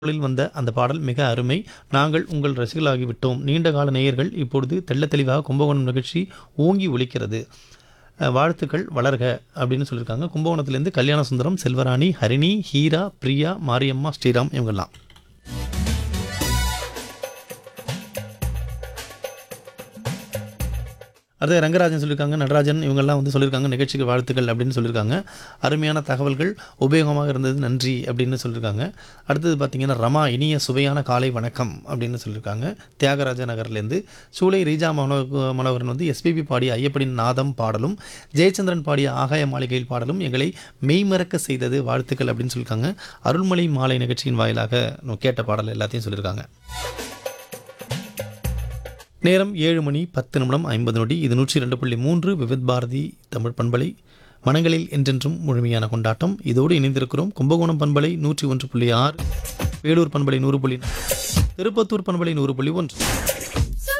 குரலில் வந்த அந்த பாடல் மிக அருமை நாங்கள் உங்கள் ரசிகர்களாகிவிட்டோம் நீண்ட கால நேயர்கள் இப்பொழுது தெள்ளத் தெளிவாக கும்பகோணம் நிகழ்ச்சி ஓங்கி ஒலிக்கிறது அஹ், வாழ்த்துக்கள் வளர்க அப்படின்னு சொல்லியிருக்காங்க கும்பகோணத்திலேருந்து கல்யாண சுந்தரம் செல்வராணி ஹரிணி ஹீரா பிரியா மாரியம்மா ஸ்ரீராம் இவங்கெல்லாம் அடுத்து ரங்கராஜன் சொல்லியிருக்காங்க நடராஜன் இவங்கெல்லாம் வந்து சொல்லியிருக்காங்க நிகழ்ச்சிக்கு வாழ்த்துக்கள் அப்படின்னு சொல்லியிருக்காங்க அருமையான தகவல்கள் உபயோகமாக இருந்தது நன்றி அப்படின்னு சொல்லியிருக்காங்க அடுத்தது பார்த்தீங்கன்னா ரமா இனிய சுவையான காலை வணக்கம் அப்படின்னு சொல்லியிருக்காங்க தியாகராஜ நகர்லேருந்து சூளை ரீஜா மனோ மனோகரன் வந்து எஸ்பிபி பாடிய ஐயப்படின் நாதம் பாடலும் ஜெயச்சந்திரன் பாடிய ஆகாய மாளிகையில் பாடலும் எங்களை மெய்மறக்க செய்தது வாழ்த்துக்கள் அப்படின்னு சொல்லியிருக்காங்க அருள்மொழி மாலை நிகழ்ச்சியின் வாயிலாக நம்ம கேட்ட பாடல் எல்லாத்தையும் சொல்லியிருக்காங்க நேரம் ஏழு மணி பத்து நிமிடம் ஐம்பது நொடி இது நூற்றி ரெண்டு புள்ளி மூன்று விவித் பாரதி தமிழ் பண்பலை மனங்களில் என்றென்றும் முழுமையான கொண்டாட்டம் இதோடு இணைந்திருக்கிறோம் கும்பகோணம் பண்பலை நூற்றி ஒன்று புள்ளி ஆறு வேலூர் பண்பலை நூறு புள்ளி நான்கு, திருப்பத்தூர் பண்பலை நூறு புள்ளி ஒன்று